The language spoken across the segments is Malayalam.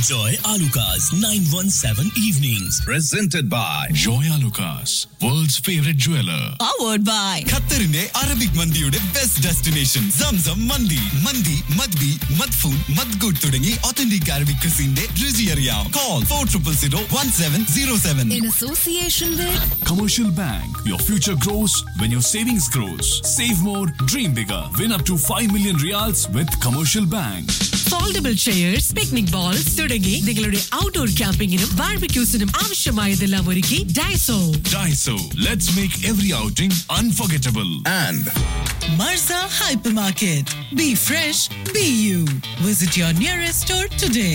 Enjoy Alucard's 917 evenings. presented by Joya Lucas, world's favorite jeweler. powered by ഖത്തറിന്റെ അറബിക് മന്തിയുടെ ബെസ്റ്റ് ഡെസ്റ്റിനേഷൻ സംസം മന്തി മന്തി മദ്ബി മദ്ഫൂൻ മദ്ഗുഡ് തുടങ്ങി ഒത്തന്റിക് അറബിക് ക്രിസിന്റെ രുചി അറിയാം call four triple zero one seven zero seven in association with Commercial Bank. Your future grows when your savings grows. Save more, dream bigger. Win up to 5 million reals with Commercial Bank. Foldable chairs picnic bowls തുടങ്ങി നിങ്ങളുടെ ഔട്ട്ഡോർ ക്യാമ്പിങ്ങിനും ബാർബിക്യൂസിനും ആവശ്യമായതെല്ലാം ഒരുക്കി Daiso Daiso. Let's make every outing unforgettable. and Marza hypermarket be fresh be you visit your nearest store today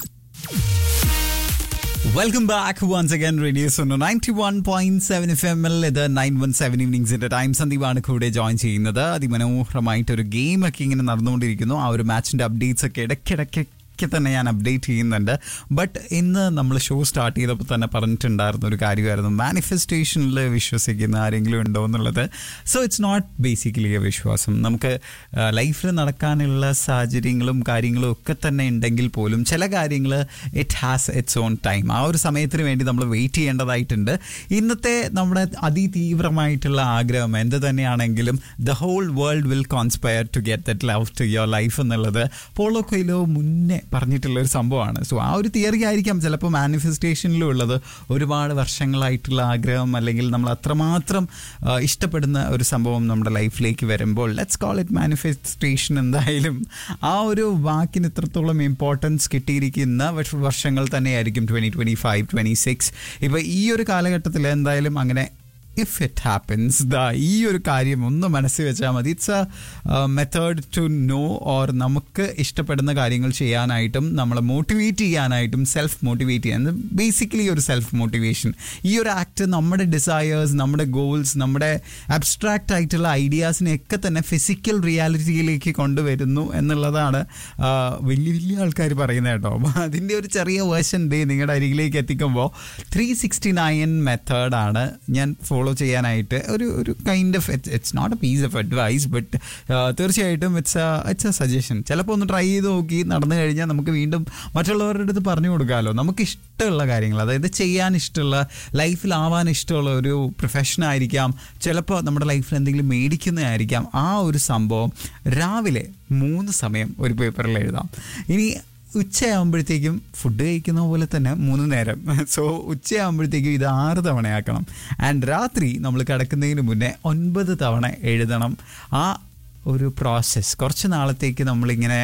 welcome back once again radio Suno ninety one point seven F M L ഇത് നയൻ വൺ സെവൻ ഇവനിങ്സിന്റെ ടൈം സന്ദീപാണ് കൂടെ ജോയിൻ ചെയ്യുന്നത് അതിമനോഹരമായിട്ട് ഒരു ഗെയിം ഒക്കെ ഇങ്ങനെ നടന്നുകൊണ്ടിരിക്കുന്നു ആ ഒരു മാച്ചിന്റെ അപ്ഡേറ്റ്സ് ഒക്കെ ഇടയ്ക്കിടയ്ക്ക് ഒക്കെ തന്നെ ഞാൻ അപ്ഡേറ്റ് ചെയ്യുന്നുണ്ട് ബട്ട് ഇന്ന് നമ്മൾ ഷോ സ്റ്റാർട്ട് ചെയ്തപ്പോൾ തന്നെ പറഞ്ഞിട്ടുണ്ടായിരുന്ന ഒരു കാര്യമായിരുന്നു മാനിഫെസ്റ്റേഷനിൽ വിശ്വസിക്കുന്ന ആരെങ്കിലും ഉണ്ടോ എന്നുള്ളത് so it's not basically a വിശ്വാസം നമുക്ക് ലൈഫിൽ നടക്കാനുള്ള സാഹചര്യങ്ങളും കാര്യങ്ങളും ഒക്കെ തന്നെ ഉണ്ടെങ്കിൽ പോലും ചില കാര്യങ്ങൾ it has its own time ആ ഒരു സമയത്തിന് വേണ്ടി നമ്മൾ വെയിറ്റ് ചെയ്യേണ്ടതായിട്ടുണ്ട് ഇന്നത്തെ നമ്മുടെ അതിതീവ്രമായിട്ടുള്ള ആഗ്രഹം എന്ത് തന്നെയാണെങ്കിലും the whole world will conspire to get that love to your life എന്നുള്ളത് പോളോ കൊയിലോ മുന്നേ പറഞ്ഞിട്ടുള്ള ഒരു സംഭവമാണ് സോ ആ ഒരു തിയറി ആയിരിക്കാം ചിലപ്പോൾ മാനിഫെസ്റ്റേഷനിലും ഉള്ളത് ഒരുപാട് വർഷങ്ങളായിട്ടുള്ള ആഗ്രഹം അല്ലെങ്കിൽ നമ്മൾ അത്രമാത്രം ആ, ഇഷ്ടപ്പെടുന്ന ഒരു സംഭവം നമ്മുടെ ലൈഫിലേക്ക് വരുമ്പോൾ ലെറ്റ്സ് കോൾ ഇറ്റ് മാനിഫെസ്റ്റേഷൻ എന്തായാലും ആ ഒരു വാക്കിന് ഇത്രത്തോളം ഇമ്പോർട്ടൻസ് കിട്ടിയിരിക്കുന്ന വർഷ- വർഷങ്ങൾ തന്നെയായിരിക്കും twenty twenty five twenty six ഇപ്പോൾ ഈ ഒരു കാലഘട്ടത്തിൽ എന്തായാലും അങ്ങനെ ഇഫ് ഇറ്റ് ഹാപ്പൻസ് ദ ഈ ഒരു കാര്യം ഒന്ന് മനസ്സിൽ വെച്ചാൽ മതി it's a method to know or നമുക്ക് ഇഷ്ടപ്പെടുന്ന കാര്യങ്ങൾ ചെയ്യാനായിട്ടും നമ്മളെ മോട്ടിവേറ്റ് ചെയ്യാനായിട്ടും സെൽഫ് മോട്ടിവേറ്റ് ചെയ്യാൻ ബേസിക്കലി ഒരു സെൽഫ് മോട്ടിവേഷൻ ഈ ഒരു ആക്ട് നമ്മുടെ ഡിസയേഴ്സ് നമ്മുടെ ഗോൾസ് നമ്മുടെ അബ്സ്ട്രാക്റ്റ് ആയിട്ടുള്ള ഐഡിയാസിനെയൊക്കെ തന്നെ ഫിസിക്കൽ റിയാലിറ്റിയിലേക്ക് കൊണ്ടുവരുന്നു എന്നുള്ളതാണ് ആ, വലിയ വലിയ ആൾക്കാർ പറയുന്നത് കേട്ടോ അപ്പോൾ അതിൻ്റെ ഒരു ചെറിയ വേർഷൻ ദേ നിങ്ങളുടെ അരികിലേക്ക് എത്തിക്കുമ്പോൾ ത്രീ സിക്സ്റ്റി നയൻ മെത്തേഡാണ് ഞാൻ ഫോളോ ചെയ്യാനായിട്ട് ഒരു ഒരു kind of it's not a piece of advice but തീർച്ചയായിട്ടും ഇറ്റ്സ് ഇറ്റ്സ് എ സജഷൻ ചിലപ്പോൾ ഒന്ന് ട്രൈ ചെയ്ത് നോക്കി നടന്നു കഴിഞ്ഞാൽ നമുക്ക് വീണ്ടും മറ്റുള്ളവരുടെ അടുത്ത് പറഞ്ഞു കൊടുക്കാമല്ലോ നമുക്ക് ഇഷ്ടമുള്ള കാര്യങ്ങൾ അതായത് ചെയ്യാൻ ഇഷ്ടമുള്ള ലൈഫിലാവാൻ ഇഷ്ടമുള്ള ഒരു പ്രൊഫഷൻ ആയിരിക്കാം ചിലപ്പോൾ നമ്മുടെ ലൈഫിൽ എന്തെങ്കിലും മേടിക്കുന്നതായിരിക്കാം ആ ഒരു സംഭവം രാവിലെ മൂന്ന് സമയം ഒരു പേപ്പറിൽ എഴുതാം ഇനി ഉച്ചയാകുമ്പോഴത്തേക്കും ഫുഡ് കഴിക്കുന്ന പോലെ തന്നെ മൂന്ന് നേരം സോ ഉച്ചയാകുമ്പോഴത്തേക്കും ഇത് ആറ് തവണയാക്കണം ആൻഡ് രാത്രി നമ്മൾ കിടക്കുന്നതിന് മുന്നേ ഒൻപത് തവണ എഴുതണം ആ ഒരു പ്രോസസ്സ് കുറച്ച് നാളത്തേക്ക് നമ്മളിങ്ങനെ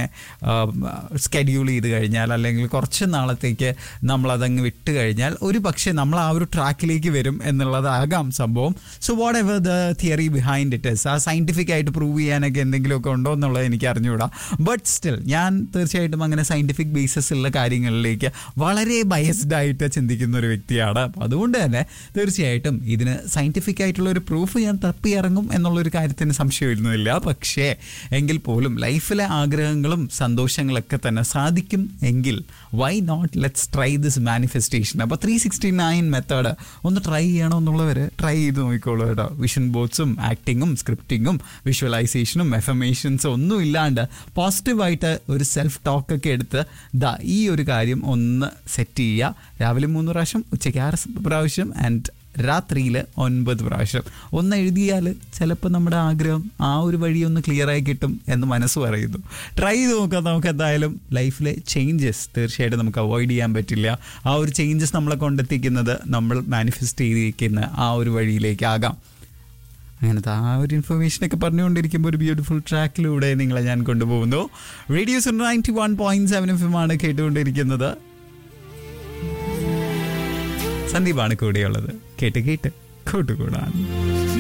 സ്കെഡ്യൂൾ ചെയ്ത് കഴിഞ്ഞാൽ അല്ലെങ്കിൽ കുറച്ച് നാളത്തേക്ക് നമ്മളതങ്ങ് വിട്ട് കഴിഞ്ഞാൽ ഒരു പക്ഷേ നമ്മൾ ആ ഒരു ട്രാക്കിലേക്ക് വരും എന്നുള്ളതാകാം സംഭവം so whatever the theory behind it is ആ സയൻറ്റിഫിക് ആയിട്ട് പ്രൂവ് ചെയ്യാനൊക്കെ എന്തെങ്കിലുമൊക്കെ ഉണ്ടോ എന്നുള്ളത് എനിക്ക് അറിഞ്ഞുകൂടാ ബട്ട് സ്റ്റിൽ ഞാൻ തീർച്ചയായിട്ടും അങ്ങനെ സയൻറ്റിഫിക് ബേസിസ് ഉള്ള കാര്യങ്ങളിലേക്ക് വളരെ ബയസ്ഡ് ആയിട്ട് ചിന്തിക്കുന്ന ഒരു വ്യക്തിയാണ് അപ്പോൾ അതുകൊണ്ട് തന്നെ തീർച്ചയായിട്ടും ഇതിന് സയൻറ്റിഫിക് ആയിട്ടുള്ള ഒരു പ്രൂഫ് ഞാൻ തപ്പി ഇറങ്ങും എന്നുള്ളൊരു കാര്യത്തിന് സംശയമൊന്നുമില്ല പക്ഷേ എങ്കിൽ പോലും ലൈഫിലെ ആഗ്രഹങ്ങളും സന്തോഷങ്ങളൊക്കെ തന്നെ സാധിക്കും എങ്കിൽ why not let's try this manifestation അപ്പോൾ ത്രീ സിക്സ്റ്റി നയൻ മെത്തേഡ് ഒന്ന് ട്രൈ ചെയ്യണോ എന്നുള്ളവർ ട്രൈ ചെയ്ത് നോക്കിക്കോളൂ കേട്ടോ വിഷൻ ബോർഡ്സും ആക്ടിങ്ങും സ്ക്രിപ്റ്റിങ്ങും വിഷ്വലൈസേഷനും എഫമേഷൻസും ഒന്നും ഇല്ലാണ്ട് പോസിറ്റീവായിട്ട് ഒരു സെൽഫ് ടോക്ക് ഒക്കെ എടുത്ത് ദാ ഈ ഒരു കാര്യം ഒന്ന് സെറ്റ് ചെയ്യുക രാവിലെ മൂന്ന് പ്രാവശ്യം ഉച്ചയ്ക്ക് ആറ് പ്രാവശ്യം ആൻഡ് രാത്രിയിൽ ഒൻപത് പ്രാവശ്യം ഒന്ന് എഴുതിയാൽ ചിലപ്പോൾ നമ്മുടെ ആഗ്രഹം ആ ഒരു വഴി ഒന്ന് ക്ലിയർ ആയി കിട്ടും എന്ന് മനസ്സ് പറയുന്നു ട്രൈ ചെയ്ത് നോക്കാം നമുക്ക് എന്തായാലും ലൈഫിലെ ചേഞ്ചസ് തീർച്ചയായിട്ടും നമുക്ക് അവോയ്ഡ് ചെയ്യാൻ പറ്റില്ല ആ ഒരു ചേഞ്ചസ് നമ്മളെ കൊണ്ടെത്തിക്കുന്നത് നമ്മൾ മാനിഫെസ്റ്റ് ചെയ്തിരിക്കുന്ന ആ ഒരു വഴിയിലേക്കാകാം അങ്ങനത്തെ ആ ഒരു ഇൻഫർമേഷനൊക്കെ പറഞ്ഞുകൊണ്ടിരിക്കുമ്പോൾ ഒരു ബ്യൂട്ടിഫുൾ ട്രാക്കിലൂടെ നിങ്ങളെ ഞാൻ കൊണ്ടുപോകുന്നു radios ninety one point seven F M ആണ് കേട്ടുകൊണ്ടിരിക്കുന്നത് സന്ദീപാണ് കൂടെയുള്ളത് കേട്ട് കേട്ട് കൂട്ടുകൂടാൻ